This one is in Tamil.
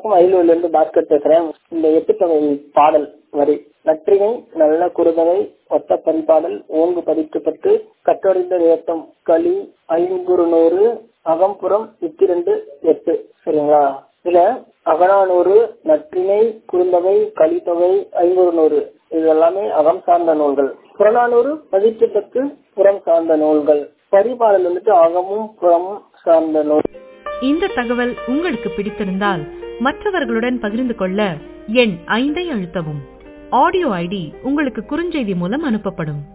வணக்கம் அரியலூர்ல இருந்து பாஸ்கர் பேசுறேன் இந்த எட்டு தொகை பாடல் வரி நற்றினை நல்ல குறுதலை ஒத்த பண்பாடல் ஓங்கு பதிக்கப்பட்டு கற்றறிந்த ஏத்தம் களி ஐங்குறு நூறு அகம்புறம் இத்திரண்டு எட்டு சரிங்களா இதுல அகநானூறு நற்றினை குறுந்தொகை கலித்தொகை ஐங்குறு நூறு இது எல்லாமே அகம் சார்ந்த நூல்கள் புறநானூறு பதிற்றுப்பத்து புறம் சார்ந்த நூல்கள் பரிபாடல் வந்துட்டு அகமும் புறமும் சார்ந்த நூல் இந்த தகவல் உங்களுக்கு பிடித்திருந்தால் மற்றவர்களுடன் பகிர்ந்து கொள்ள எண் ஐந்தை அழுத்தவும் ஆடியோ ஐடி உங்களுக்கு குறுஞ்செய்தி மூலம் அனுப்பப்படும்